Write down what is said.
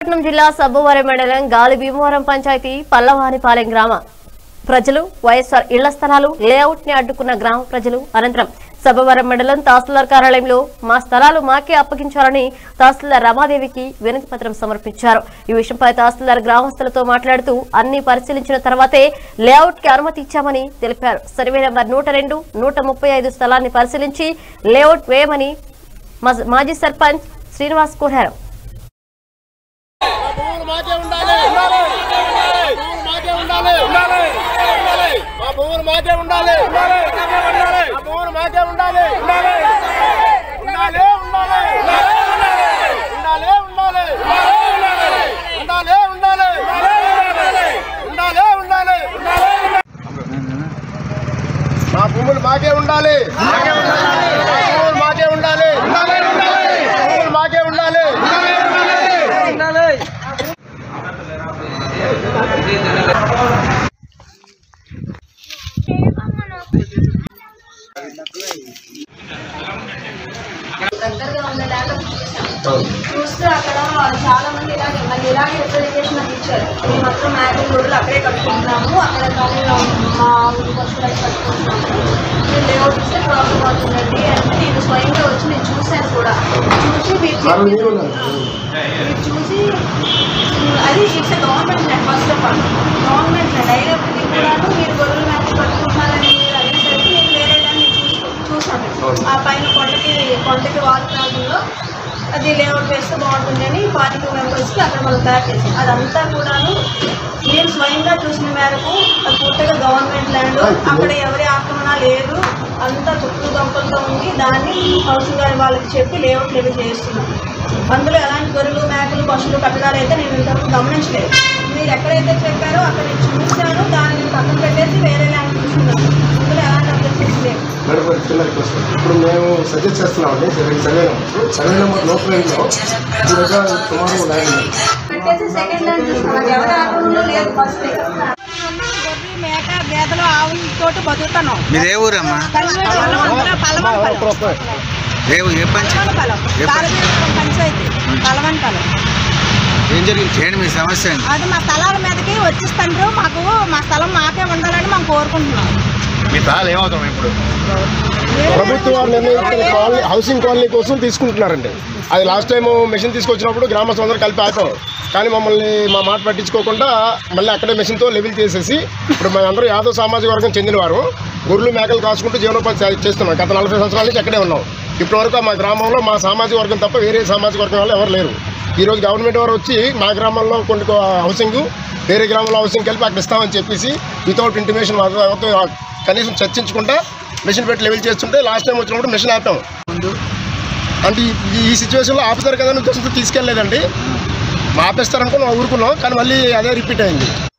పట్నం జిల్లా సబ్బవరం మండలం గాలి భీమవరం పంచాయతీ పల్లవానిపాలెం గ్రామ ప్రజలు వైఎస్ఆర్ ఇళ్ల స్థలాలు లేఅవుట్ ని అడ్డుకున్న గ్రామ ప్రజలు అనంతరం సబ్బవరం మండలం తహసీల్దార్ కార్యాలయంలో మా స్థలాలు మాకే అప్పగించాలని తహసీల్దార్ రమాదేవికి వినతి పత్రం సమర్పించారు ఈ విషయంపై తహసీల్దార్ గ్రామస్తులతో మాట్లాడుతూ అన్ని పరిశీలించిన తర్వాతే లేఅవుట్ కి అనుమతి ఇచ్చామని తెలిపారు సర్వే నెంబర్ నూట రెండు నూట ముప్పై ఐదు స్థలాన్ని పరిశీలించి లేఅవుట్ వేయమని మా- మాజీ సర్పంచ్ శ్రీనివాస్ కోరారు భూములు మాకే ఉండాలి భూములు మాకే ఉండాలి మా భూములు మాకే ఉండాలి మా భూములు మాకే ఉండాలి ఉండాలి ఉండాలి ఉండాలి ఉండాలి ఉండాలి ఉండాలి ఉండాలి ఉండాలి మా భూములు మాకే ఉండాలి మా భూములు మాకే ఉండాలి భూములు మాకే ఉండాలి దగ్గరగా ఉన్న ల్యాండ్ చూస్తే అక్కడ చాలా మంది ఇలాగే మళ్ళీ ఇలాగే రిప్రజెంటేషన్ నాకు ఇచ్చారు మేము మాత్రం మ్యారేజ్ రోడ్లు అక్కడే కట్టుకుంటున్నాము అక్కడ కాలనీలో మా ఊరి బస్సులు అవి కట్టుకుంటున్నాము మీరు లేఅవుట్ ఇస్తే ప్రాబ్లం అవుతుందండి అంటే నేను స్వయంగా వచ్చి నేను చూశాను కూడా చూసి మీరు చెప్పింది- మీరు చూసి అది it's government land first of all government land అయినప్పటికీ కూడాను మీరు గొర్రెలు మ్యాచ్ పట్టుకుంటున్నారని మీరు అనేసరికి నేను వేరే దాన్ని చూసి చూసాను ఆ పైన కొండకి కొండకి వాల్ ప్రాంతంలో అది లేఅవుట్ వేస్తే బాగుంటుంది అని ఫార్టీ టూ మెంబర్స్కి అక్కడ మనం తయారు చేసాం అదంతా కూడాను నేను స్వయంగా చూసిన మేరకు అది పూర్తిగా గవర్నమెంట్ ల్యాండ్ అక్కడ ఎవరి ఆక్రమణ లేదు అంతా చుట్టూ దొంపలతో ఉంది దాన్ని హౌసింగ్ గారి వాళ్ళకి చెప్పి లేఅవుట్ లెవెల్ చేస్తున్నాం అందులో ఎలాంటి గొర్రెలు మేకలు పశువులు కట్టడాలు అయితే నేను ఇంతవరకు గమనించలేదు మీరు ఎక్కడైతే చెప్పారో అక్కడ నేను చూశాను దాన్ని నేను పక్కన పెట్టేసి వేరే ల్యాండ్ చూసుకున్నాను అందులో ఎలాంటి అబ్జెక్షన్స్ లేవు మేడం ఒక చిన్న రిక్వెస్ట్ ఇప్పుడు మేము సజెస్ట్ చేస్తున్నామండి survey survey number survey number లోపల ఇంట్లో మీ దగ్గర సుమారు ల్యాండ్ ఉంది పెట్టేసి సెకండ్ ల్యాండ్ చూసుకున్నాం ఎవరి ఆక్రమణలో లేదు ఫస్ట్ గొర్రెలు మేక గేదెలు ఆవులతోటి బతుకుతాను మీది ఏ ఊరమ్మా పలవనపలం ఏ ఊ- ఏ పంచాయతీ ఏ పంచాయతీ పంచాయతీ పలవనపలం ఏం జరిగింది ఏంటి మీ సమస్య ఏంటి అది మా స్థలాల మీదకి వచ్చిస్తారు మాకు మా స్థలం మాకే ఉండాలని మేము కోరుకుంటున్నాం మీ స్థలాలు ఏమవుతాం ఇప్పుడు ప్రభుత్వం నిర్ణయించిన కాలనీ హౌసింగ్ కాలనీ కోసం తీసుకుంటున్నారండి అది లాస్ట్ టైం మెషిన్ తీసుకొచ్చినప్పుడు గ్రామస్తులందరూ కలిపి ఆపాం కానీ మమ్మల్ని మా మాట పట్టించుకోకుండా మళ్ళీ అక్కడే మెషిన్తో లెవెల్ చేసేసి ఇప్పుడు మేమందరూ యాదవ్ సామాజిక వర్గం చెందినవారు గొర్రెలు మేకలు కాసుకుంటూ జీవనోపాధి చే- చేస్తున్నాం గత నలభై సంవత్సరాల నుంచి అక్కడే ఉన్నాం ఇప్పటివరకు మా గ్రామంలో మా సామాజిక వర్గం తప్ప వేరే సామాజిక వర్గం వాళ్ళు ఎవరు లేరు ఈరోజు గవర్నమెంట్ వారు వచ్చి మా గ్రామంలో కొన్ని హౌసింగ్ వేరే గ్రామంలో హౌసింగ్ కలిపి అక్కడ ఇస్తామని చెప్పేసి వితౌట్ ఇంటిమేషన్ కనీసం చర్చించకుండా మెషిన్ పెట్టి లెవెల్ చేస్తుంటే లాస్ట్ టైం వచ్చినప్పుడు మెషిన్ ఆపాం అంటే ఈ- ఈ సిచ్యువేషన్లో ఆపుతారు కదా అని ఉద్దేశంతో తీసుకెళ్ళలేదండి మా ఆపేస్తారనుకుని ఊరుకున్నాం కానీ మళ్ళీ అదే రిపీట్ అయింది